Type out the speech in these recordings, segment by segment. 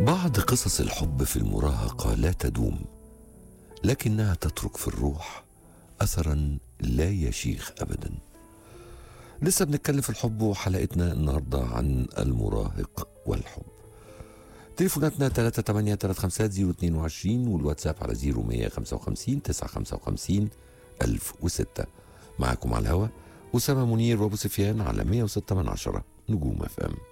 بعض قصص الحب في المراهقة لا تدوم لكنها تترك في الروح أثرا لا يشيخ أبدا لسه بنتكلم في الحب وحلقتنا النهاردة عن المراهق والحب تليفوناتنا 3 022 والواتساب على 0155 955 1006 معكم على الهوا أسامة منير وأبو سفيان على 106 من عشرة نجوم اف ام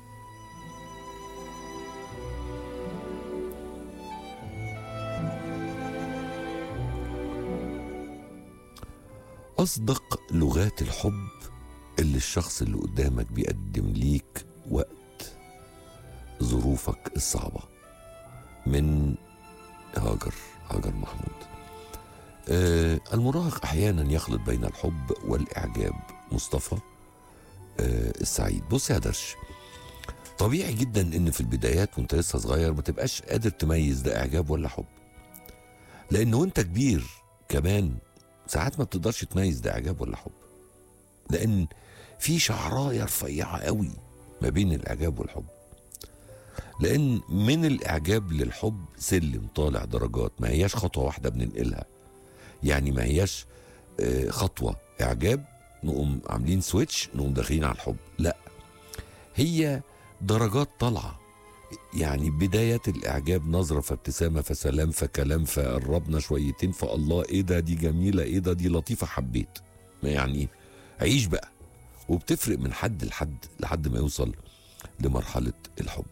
أصدق لغات الحب اللي الشخص اللي قدامك بيقدم ليك وقت ظروفك الصعبة من هاجر هاجر محمود آه المراهق أحيانا يخلط بين الحب والإعجاب مصطفى آه السعيد بص يا درش طبيعي جدا ان في البدايات وانت لسه صغير ما تبقاش قادر تميز ده اعجاب ولا حب لان وانت كبير كمان ساعات ما بتقدرش تميز ده اعجاب ولا حب لان في شعرايه رفيعه قوي ما بين الاعجاب والحب لان من الاعجاب للحب سلم طالع درجات ما هياش خطوه واحده بننقلها يعني ما هياش آه، خطوه اعجاب نقوم عاملين سويتش نقوم داخلين على الحب لا هي درجات طالعه يعني بداية الإعجاب نظرة فابتسامة فسلام فكلام فقربنا شويتين فالله إيه ده دي جميلة إيه ده دي لطيفة حبيت ما يعني عيش بقى وبتفرق من حد لحد لحد ما يوصل لمرحلة الحب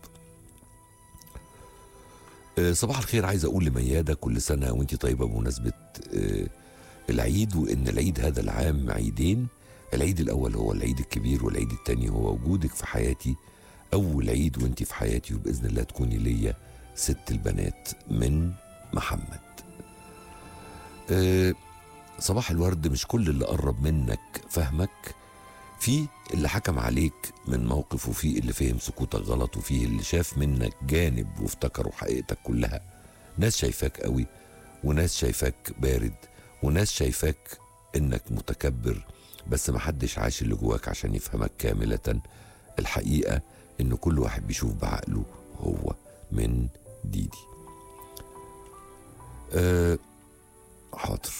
آه، صباح الخير عايز أقول لميادة كل سنة وانت طيبة بمناسبة آه، العيد وإن العيد هذا العام عيدين العيد الأول هو العيد الكبير والعيد الثاني هو وجودك في حياتي أول عيد وانت في حياتي وبإذن الله تكوني ليا ست البنات من محمد أه صباح الورد مش كل اللي قرب منك فهمك في اللي حكم عليك من موقف وفي اللي فهم سكوتك غلط وفي اللي شاف منك جانب وافتكروا حقيقتك كلها ناس شايفاك قوي وناس شايفاك بارد وناس شايفاك انك متكبر بس محدش عاش اللي جواك عشان يفهمك كاملة الحقيقة ان كل واحد بيشوف بعقله هو من ديدي أه حاضر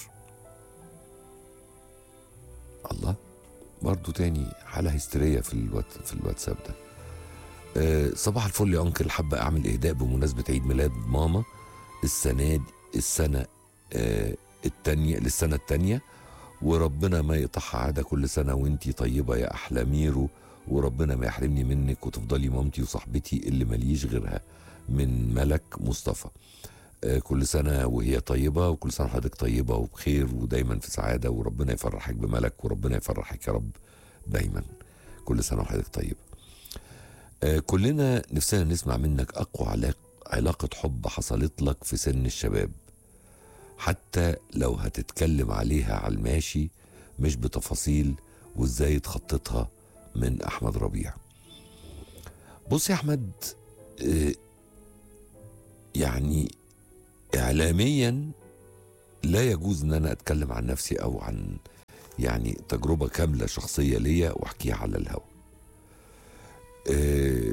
الله برضو تاني حالة هستيرية في الوات في الواتساب ده أه صباح الفل يا انكل حابة اعمل اهداء بمناسبة عيد ميلاد ماما السنة دي السنة أه التانية للسنة التانية وربنا ما يقطعها عادة كل سنة وانتي طيبة يا أحلى ميرو وربنا ما يحرمني منك وتفضلي مامتي وصاحبتي اللي ماليش غيرها من ملك مصطفى آه، كل سنة وهي طيبة وكل سنة حضرتك طيبة وبخير ودايما في سعادة وربنا يفرحك بملك وربنا يفرحك يا رب دايما كل سنة وحضرتك طيبة آه، كلنا نفسنا نسمع منك أقوى علاق علاقة حب حصلت لك في سن الشباب حتى لو هتتكلم عليها على الماشي مش بتفاصيل وازاي تخططها من احمد ربيع بص يا احمد آه، يعني اعلاميا لا يجوز ان انا اتكلم عن نفسي او عن يعني تجربه كامله شخصيه ليا واحكيها على الهوا آه،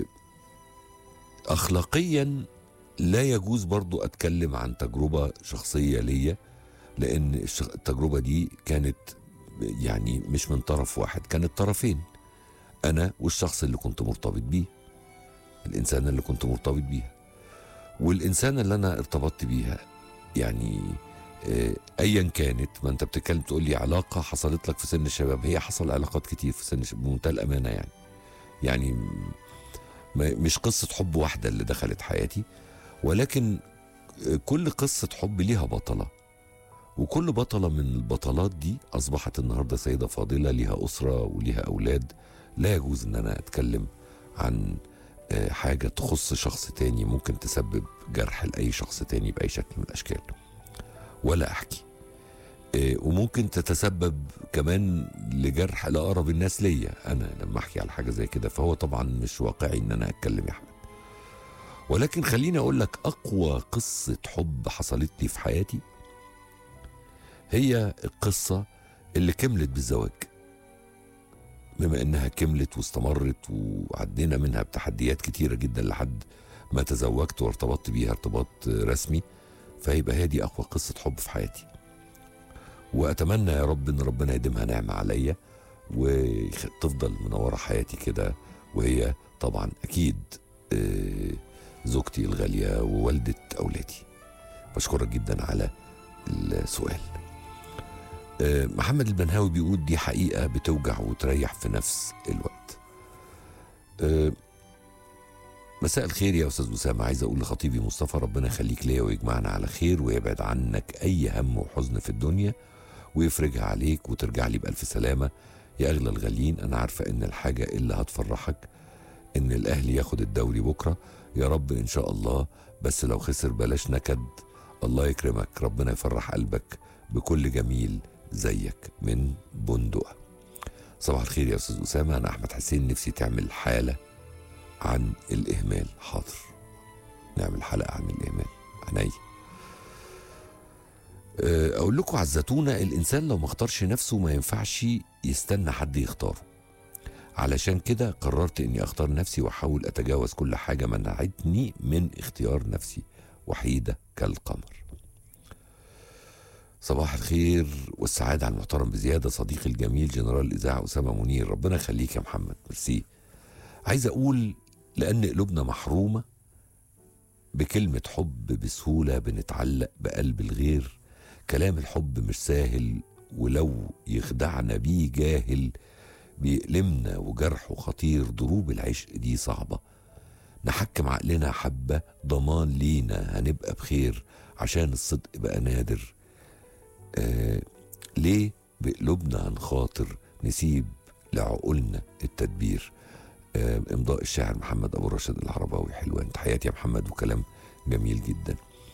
اخلاقيا لا يجوز برضو اتكلم عن تجربه شخصيه ليا لان الشخ- التجربه دي كانت يعني مش من طرف واحد كانت طرفين انا والشخص اللي كنت مرتبط بيه الانسان اللي كنت مرتبط بيها والانسان اللي انا ارتبطت بيها يعني آه، ايا كانت ما انت بتتكلم تقول لي علاقه حصلت لك في سن الشباب هي حصل علاقات كتير في سن الشباب بمنتهى الامانه يعني يعني م- ما- مش قصه حب واحده اللي دخلت حياتي ولكن آه، كل قصه حب ليها بطله وكل بطله من البطلات دي اصبحت النهارده سيده فاضله ليها اسره وليها اولاد لا يجوز ان انا اتكلم عن آه، حاجه تخص شخص تاني ممكن تسبب جرح لاي شخص تاني باي شكل من الاشكال ولا احكي آه، وممكن تتسبب كمان لجرح لاقرب الناس ليا انا لما احكي على حاجه زي كده فهو طبعا مش واقعي ان انا اتكلم يا احمد ولكن خليني اقول لك اقوى قصه حب حصلت لي في حياتي هي القصه اللي كملت بالزواج بما انها كملت واستمرت وعدينا منها بتحديات كتيره جدا لحد ما تزوجت وارتبطت بيها ارتباط رسمي فيبقى هي دي اقوى قصه حب في حياتي واتمنى يا رب ان ربنا يديمها نعمه عليا وتفضل منوره حياتي كده وهي طبعا اكيد آه، زوجتي الغاليه ووالده اولادي بشكرك جدا على السؤال آه، محمد البنهاوي بيقول دي حقيقه بتوجع وتريح في نفس الوقت آه، مساء الخير يا استاذ اسامه عايز اقول لخطيبي مصطفى ربنا يخليك ليا ويجمعنا على خير ويبعد عنك اي هم وحزن في الدنيا ويفرجها عليك وترجع لي بالف سلامه يا اغلى الغاليين انا عارفه ان الحاجه اللي هتفرحك ان الاهلي ياخد الدوري بكره يا رب ان شاء الله بس لو خسر بلاش نكد الله يكرمك ربنا يفرح قلبك بكل جميل زيك من بندقه صباح الخير يا استاذ اسامه انا احمد حسين نفسي تعمل حاله عن الاهمال حاضر نعمل حلقه عن الاهمال عينيا أه، اقول لكم على الزتونه الانسان لو ما اختارش نفسه ما ينفعش يستنى حد يختاره علشان كده قررت اني اختار نفسي واحاول اتجاوز كل حاجه منعتني من اختيار نفسي وحيده كالقمر صباح الخير والسعادة على المحترم بزيادة صديقي الجميل جنرال الإذاعة أسامة منير ربنا يخليك يا محمد ميرسي عايز أقول لأن قلوبنا محرومة بكلمة حب بسهولة بنتعلق بقلب الغير كلام الحب مش ساهل ولو يخدعنا بيه جاهل بيألمنا وجرحه خطير ضروب العشق دي صعبة نحكم عقلنا حبة ضمان لينا هنبقى بخير عشان الصدق بقى نادر آه ليه بقلوبنا هنخاطر نسيب لعقولنا التدبير آه امضاء الشاعر محمد ابو راشد العرباوي حلوان تحياتي يا محمد وكلام جميل جدا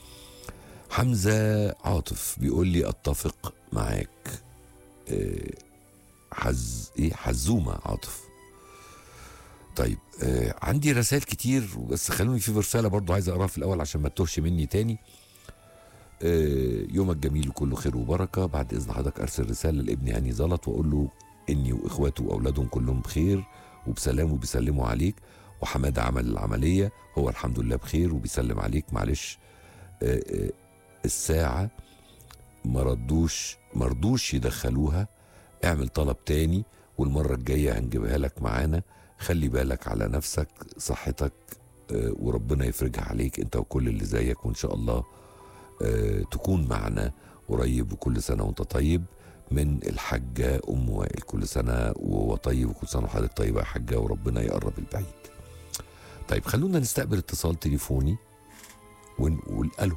حمزه عاطف بيقول لي اتفق معاك آه حز ايه حزومه عاطف طيب آه عندي رسائل كتير بس خلوني في رساله برضو عايز اقراها في الاول عشان ما تتوهش مني تاني آه يومك جميل وكله خير وبركه بعد اذن حضرتك ارسل رساله لابني هاني زلط واقول له اني واخواته واولادهم كلهم بخير وبسلام وبيسلموا عليك وحماده عمل العمليه هو الحمد لله بخير وبيسلم عليك معلش آه آه الساعه ما ردوش مرضوش يدخلوها اعمل طلب تاني والمرة الجاية هنجيبها لك معانا خلي بالك على نفسك صحتك آه، وربنا يفرجها عليك انت وكل اللي زيك وان شاء الله آه، تكون معنا قريب وكل سنة وانت طيب من الحاجة أم وائل كل سنة وهو طيب وكل سنة وحضرتك طيبة يا حاجة وربنا يقرب البعيد طيب خلونا نستقبل اتصال تليفوني ونقول ألو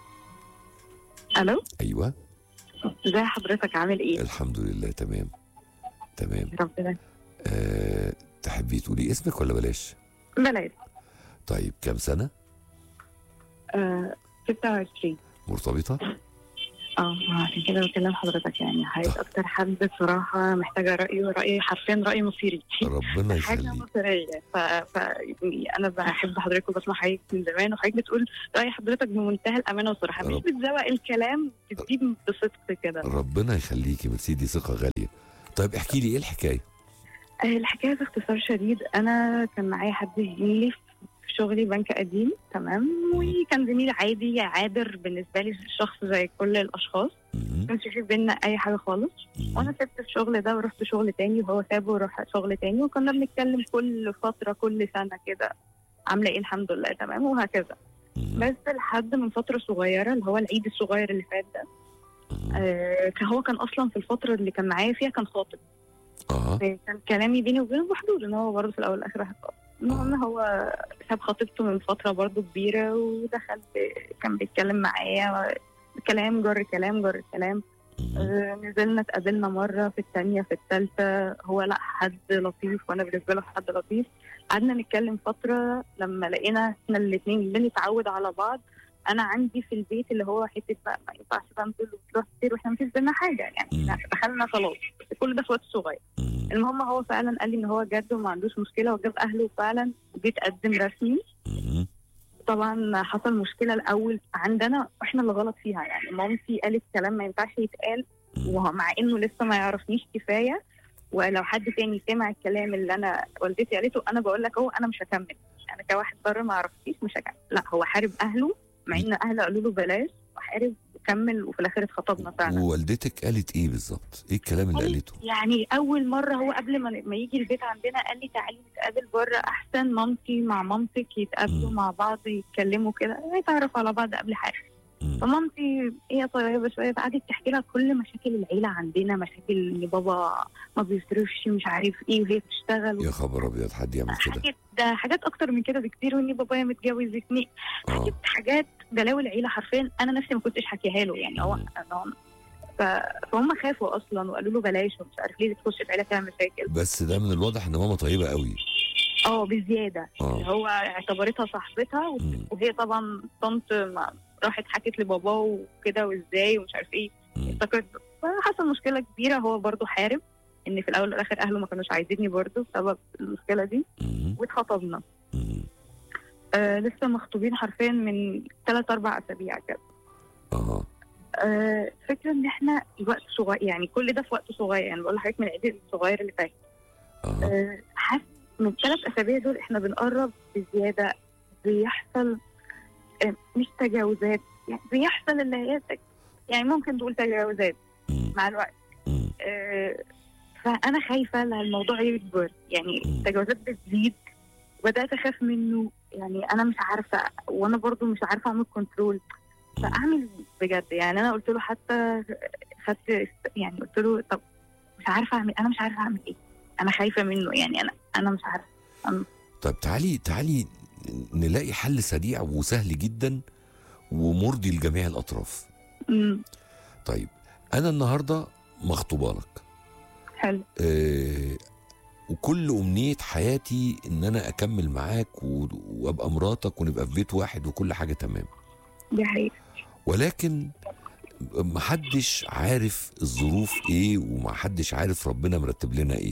الو أيوة ازي حضرتك عامل ايه؟ الحمد لله تمام تمام ربنا أه تحبي تقولي اسمك ولا بلاش بلاش طيب كام سنة آه 26 مرتبطة اه عشان كده بكلم حضرتك يعني حضرتك اكتر حد بصراحه محتاجه رايه راي حرفيا راي مصيري ربنا حاجه يخليك مصيريه ف... ف يعني انا بحب حضرتك وبسمع حضرتك من زمان وحضرتك بتقول راي حضرتك بمنتهى الامانه والصراحه مش رب. بتزوق الكلام بتجيب بصدق كده ربنا يخليكي ميرسي دي ثقة غالية طيب احكي لي ايه الحكاية آه، الحكايه باختصار شديد انا كان معايا حد زميلي في شغلي بنك قديم تمام وكان زميل عادي عابر بالنسبه لي شخص زي كل الاشخاص مم. ما كانش في بينا اي حاجه خالص مم. وانا سبت الشغل ده ورحت شغل تاني وهو سابه وراح شغل تاني وكنا بنتكلم كل فتره كل سنه كده عامله ايه الحمد لله تمام وهكذا مم. بس لحد من فتره صغيره اللي هو العيد الصغير اللي فات ده مم. آه كان هو كان اصلا في الفتره اللي كان معايا فيها كان خاطب اه كان كلامي بيني وبينه بحدود ان هو برضه في الاول والاخر واحد خاطب المهم هو ساب خطيبته من فتره برضه كبيره ودخل ب- كان بيتكلم معايا كلام جر كلام جر كلام مم. آه، نزلنا اتقابلنا مرة في الثانية في الثالثة هو لا حد لطيف وأنا بالنسبة له حد لطيف قعدنا نتكلم فترة لما لقينا احنا الاتنين بنتعود على بعض أنا عندي في البيت اللي هو حتة بقى ما ينفعش بنزل وتروح كتير واحنا مفيش بينا حاجة يعني مم. إحنا دخلنا خلاص كل ده في وقت صغير مم. المهم هو فعلا قال لي إن هو جد وما عندوش مشكلة وجاب أهله فعلا وبيتقدم رسمي مم. طبعا حصل مشكلة الأول عندنا واحنا اللي غلط فيها يعني مامتي قالت كلام ما ينفعش يتقال مم. وهو مع انه لسه ما يعرفنيش كفايه ولو حد تاني سمع الكلام اللي انا والدتي قالته انا بقول لك اهو انا مش هكمل انا كواحد بره ما عرفتيش مش هكمل لا هو حارب اهله مع ان اهله قالوا له بلاش وحارب وكمل وفي الاخر اتخطبنا فعلا ووالدتك قالت ايه بالظبط ايه الكلام اللي قالته يعني اول مره هو قبل ما ما يجي البيت عندنا قال لي تعالي نتقابل بره احسن مامتي مع مامتك يتقابلوا مم. مع بعض يتكلموا كده يتعرفوا على بعض قبل حاجه مم. فمامتي هي طيبه شويه فقعدت تحكي لها كل مشاكل العيله عندنا مشاكل ان بابا ما بيصرفش مش عارف ايه وهي بتشتغل يا خبر ابيض حد يعمل كده حاجات ده حاجات اكتر من كده بكتير وان بابايا متجوز اتنين اه حاجات حاجات بلاوي العيله حرفيا انا نفسي ما كنتش حكيها له يعني هو مم. أنا- ف- فهم خافوا اصلا وقالوا له بلاش ومش عارف ليه تخش في عيله فيها مشاكل بس ده من الواضح ان ماما طيبه قوي اه بزياده اه هو اعتبرتها صاحبتها مم. وهي طبعا طنط ما راحت حكت لباباه وكده وازاي ومش عارف ايه مم. افتكرت فحصل مشكله كبيره هو برضو حارب ان في الاول والاخر اهله ما كانوش عايزيني برضو بسبب المشكله دي مم. واتخطبنا مم. آه لسه مخطوبين حرفيا من ثلاث اربع اسابيع كده اه آه فكرة ان احنا الوقت صغير يعني كل ده في وقت صغير يعني بقول لحضرتك من العيد الصغير اللي فات اه آه حاسس من الثلاث اسابيع دول احنا بنقرب بزياده بيحصل آه مش تجاوزات يعني بيحصل اللي هي تج- يعني ممكن تقول تجاوزات مم. مع الوقت مم. آه فانا خايفه ان الموضوع يكبر يعني مم. التجاوزات بتزيد وبدات اخاف منه يعني انا مش عارفه وانا برضو مش عارفه اعمل كنترول فاعمل إيه بجد يعني انا قلت له حتى خدت است- يعني قلت له طب مش عارفه اعمل انا مش عارفه اعمل ايه انا خايفه منه يعني انا انا مش عارفه طب تعالي تعالي نلاقي حل سريع وسهل جدا ومرضي لجميع الاطراف امم طيب انا النهارده مخطوبه لك حلو آه وكل امنيه حياتي ان انا اكمل معاك و- وابقى مراتك ونبقى في بيت واحد وكل حاجه تمام دي حقيقه ولكن محدش عارف الظروف ايه ومحدش عارف ربنا مرتب لنا ايه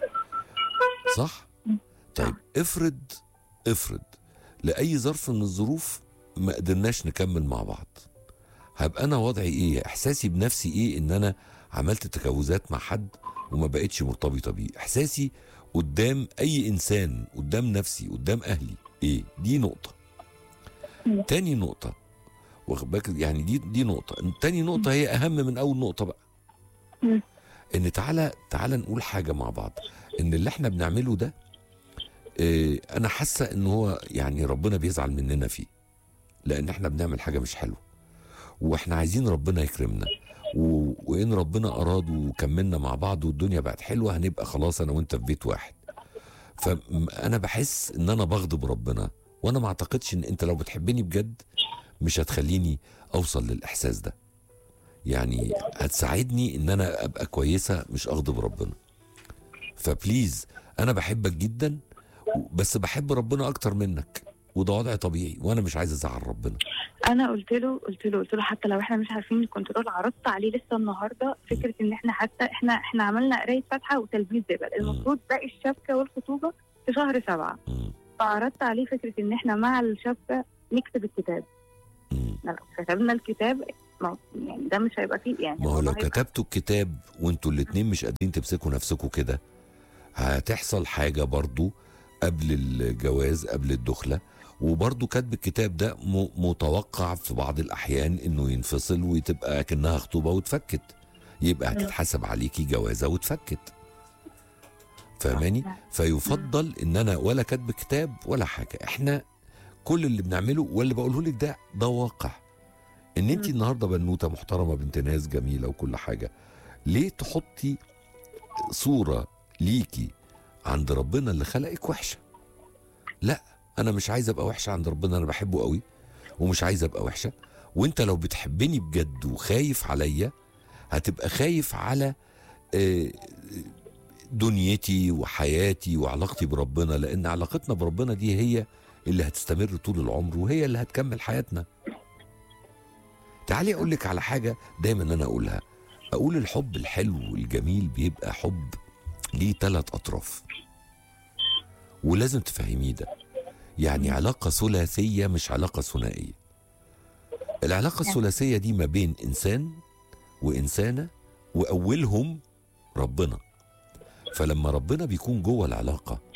صح طيب افرض افرض لاي ظرف من الظروف ما قدرناش نكمل مع بعض هبقى انا وضعي ايه احساسي بنفسي ايه ان انا عملت تجاوزات مع حد وما بقتش مرتبطه بيه احساسي قدام اي انسان قدام نفسي قدام اهلي ايه دي نقطه مم. تاني نقطه واخد بالك يعني دي دي نقطه تاني نقطه هي اهم من اول نقطه بقى مم. ان تعالى تعالى نقول حاجه مع بعض ان اللي احنا بنعمله ده اه انا حاسه ان هو يعني ربنا بيزعل مننا فيه لان احنا بنعمل حاجه مش حلوه واحنا عايزين ربنا يكرمنا و... وان ربنا اراد وكملنا مع بعض والدنيا بقت حلوه هنبقى خلاص انا وانت في بيت واحد فانا بحس ان انا بغضب ربنا وانا ما اعتقدش ان انت لو بتحبني بجد مش هتخليني اوصل للاحساس ده يعني هتساعدني ان انا ابقى كويسه مش اغضب ربنا فبليز انا بحبك جدا بس بحب ربنا اكتر منك وده وضع طبيعي وانا مش عايز ازعل ربنا انا قلت له قلت له قلت له حتى لو احنا مش عارفين الكنترول عرضت عليه لسه النهارده فكره ان احنا حتى احنا احنا عملنا قرايه فاتحه وتلبيس دبل المفروض باقي الشبكه والخطوبه في شهر سبعه مم. فعرضت عليه فكره ان احنا مع الشبكه نكتب الكتاب مم. لو كتبنا الكتاب ما يعني ده مش هيبقى فيه يعني ما هو لو الموضوع هيبقى- كتبتوا الكتاب وانتوا الاتنين مش قادرين تمسكوا نفسكم كده هتحصل حاجة برضو قبل الجواز قبل الدخلة وبرضو كتب الكتاب ده م- متوقع في بعض الأحيان إنه ينفصل وتبقى كأنها خطوبة وتفكت يبقى هتتحسب عليكي جوازة وتفكت فاهماني؟ فيفضل إن أنا ولا كتب كتاب ولا حاجة إحنا كل اللي بنعمله واللي بقوله لك ده ده واقع ان انت مم. النهارده بنوته محترمه بنت ناس جميله وكل حاجه ليه تحطي صوره ليكي عند ربنا اللي خلقك وحشه لا انا مش عايز ابقى وحشه عند ربنا انا بحبه قوي ومش عايز ابقى وحشه وانت لو بتحبني بجد وخايف عليا هتبقى خايف على آه، دنيتي وحياتي وعلاقتي بربنا لان علاقتنا بربنا دي هي اللي هتستمر طول العمر وهي اللي هتكمل حياتنا تعالي اقول لك على حاجه دايما انا اقولها اقول الحب الحلو والجميل بيبقى حب ليه ثلاث اطراف ولازم تفهميه ده يعني علاقه ثلاثيه مش علاقه ثنائيه العلاقه الثلاثيه دي ما بين انسان وانسانه واولهم ربنا فلما ربنا بيكون جوه العلاقه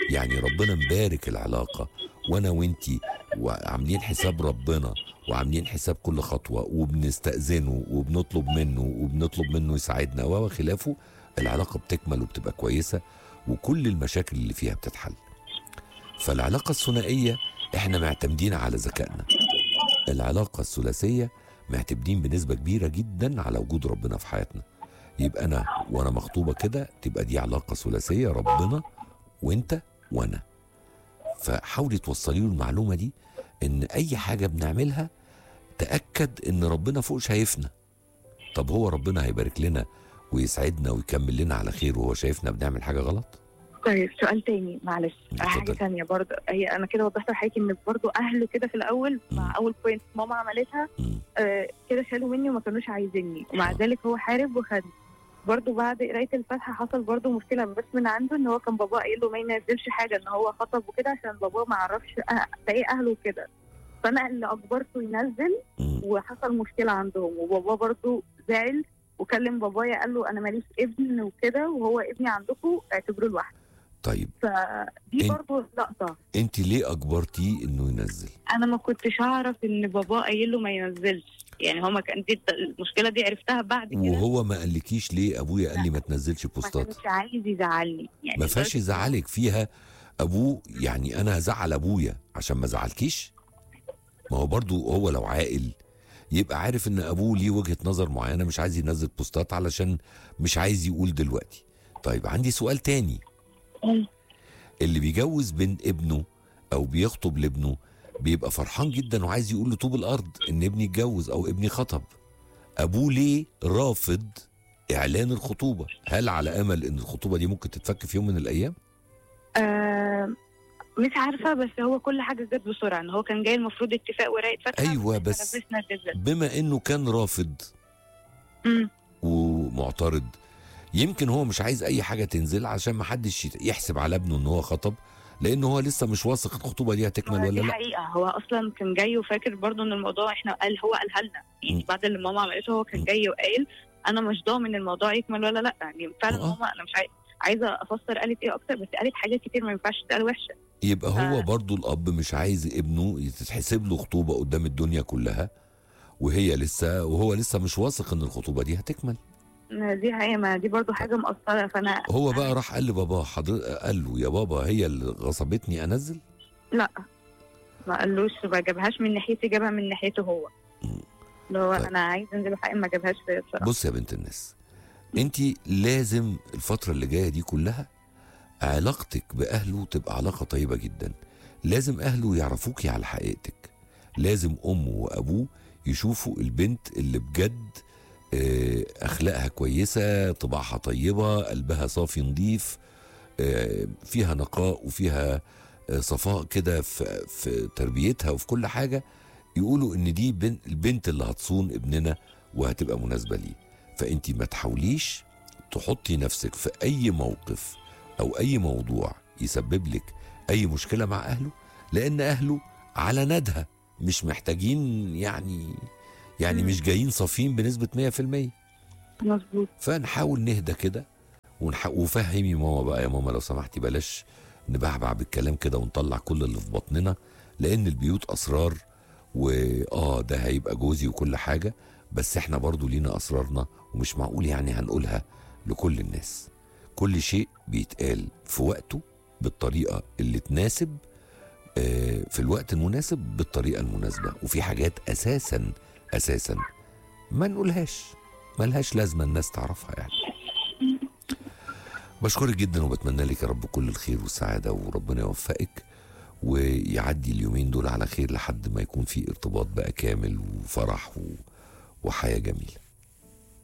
يعني ربنا مبارك العلاقه وانا وانتي وعاملين حساب ربنا وعاملين حساب كل خطوه وبنستاذنه وبنطلب منه وبنطلب منه يساعدنا وخلافه العلاقه بتكمل وبتبقى كويسه وكل المشاكل اللي فيها بتتحل فالعلاقه الثنائيه احنا معتمدين على ذكائنا العلاقه الثلاثيه معتمدين بنسبه كبيره جدا على وجود ربنا في حياتنا يبقى انا وانا مخطوبه كده تبقى دي علاقه ثلاثيه ربنا وانت وانا فحاولي توصلي له المعلومه دي ان اي حاجه بنعملها تاكد ان ربنا فوق شايفنا طب هو ربنا هيبارك لنا ويسعدنا ويكمل لنا على خير وهو شايفنا بنعمل حاجه غلط طيب سؤال تاني معلش حاجه اتفضل. تانية برضه هي انا كده وضحت لحضرتك ان برضه اهله كده في الاول مم. مع اول بوينت ماما عملتها مم. آه كده شالوا مني وما كانوش عايزيني ومع آه. ذلك هو حارب وخدني برضه بعد قرايه الفاتحه حصل برضه مشكله بس من عنده ان هو كان باباه قايل له ما ينزلش حاجه ان هو خطب وكده عشان باباه ما عرفش أه- باقي اهله كده فانا اللي اجبرته ينزل مم. وحصل مشكله عندهم وبابا برضه زعل وكلم بابايا قال له انا ماليش ابن وكده وهو ابني عندكم اعتبروه لوحده طيب فدي إن- برضه لقطه انت ليه اجبرتيه انه ينزل انا ما كنتش اعرف ان باباه قايل له ما ينزلش يعني هما كان دي المشكله دي عرفتها بعد كده وهو ما قالكيش ليه ابويا قال لي ما تنزلش ما بوستات كانش عايز يزعلني يعني ما فيهاش لدرجة إن يزعلك فيها ابوه يعني انا هزعل ابويا عشان ما زعلكيش ما هو برضو هو لو عاقل يبقى عارف ان ابوه ليه وجهة نظر معينة مش عايز ينزل بوستات علشان مش عايز يقول دلوقتي طيب عندي سؤال تاني مم. اللي بيجوز بين ابنه او بيخطب لابنه بيبقى فرحان جدا وعايز يقول له طوب الارض ان ابني اتجوز او ابني خطب ابوه ليه رافض اعلان الخطوبه هل على امل ان الخطوبه دي ممكن تتفك في يوم من الايام آه مش عارفه بس هو كل حاجه جت بسرعه ان هو كان جاي المفروض اتفاق ورايه فتحه أيوة، إحنا بس- لبسنا الدبل بما انه كان رافض مم. ومعترض يمكن هو مش عايز اي حاجه تنزل عشان ما حدش يحسب على ابنه ان هو خطب لان هو لسه مش واثق الخطوبه دي هتكمل دي ولا لا حقيقه هو اصلا كان جاي وفاكر برضه ان الموضوع احنا قال هو قالها لنا يعني مم. بعد اللي ماما عملته هو كان مم. جاي وقال انا مش ضامن الموضوع يكمل ولا لا يعني فعلا آه. ماما انا مش عايز عايزه افسر قالت ايه اكتر بس قالت حاجات كتير ما ينفعش تتقال وحشه يبقى هو آه. برضو الاب مش عايز ابنه تتحسب له خطوبه قدام الدنيا كلها وهي لسه وهو لسه مش واثق ان الخطوبه دي هتكمل دي حقيقه ما دي برضه حاجه مأثره فانا هو بقى راح قال لباباه حضر قال له يا بابا هي اللي غصبتني انزل لا ما قالوش ما جابهاش من ناحيتي جابها من ناحيته هو مم. اللي هو طيب. انا عايز انزل حقيقي ما جابهاش فيا بصراحه بص يا بنت الناس انت لازم الفترة اللي جاية دي كلها علاقتك بأهله تبقى علاقة طيبة جدا لازم أهله يعرفوكي على حقيقتك لازم أمه وأبوه يشوفوا البنت اللي بجد آه، أخلاقها كويسة طباعها طيبة قلبها صافي نظيف آه، فيها نقاء وفيها آه، صفاء كده في, في تربيتها وفي كل حاجة يقولوا إن دي بن- البنت اللي هتصون ابننا وهتبقى مناسبة ليه فانت ما تحاوليش تحطي نفسك في اي موقف او اي موضوع يسبب لك اي مشكله مع اهله لان اهله على ندها مش محتاجين يعني يعني مم. مش جايين صافيين بنسبه 100% مظبوط فنحاول نهدى كده ونح... وفهمي ماما بقى يا ماما لو سمحتي بلاش نبعبع بالكلام كده ونطلع كل اللي في بطننا لان البيوت اسرار واه ده هيبقى جوزي وكل حاجه بس احنا برضو لينا اسرارنا ومش معقول يعني هنقولها لكل الناس كل شيء بيتقال في وقته بالطريقه اللي تناسب آه، في الوقت المناسب بالطريقه المناسبه وفي حاجات اساسا اساسا ما نقولهاش ملهاش لازمه الناس تعرفها يعني بشكرك جدا وبتمنى لك يا رب كل الخير والسعاده وربنا يوفقك ويعدي اليومين دول على خير لحد ما يكون في ارتباط بقى كامل وفرح و... وحياه جميله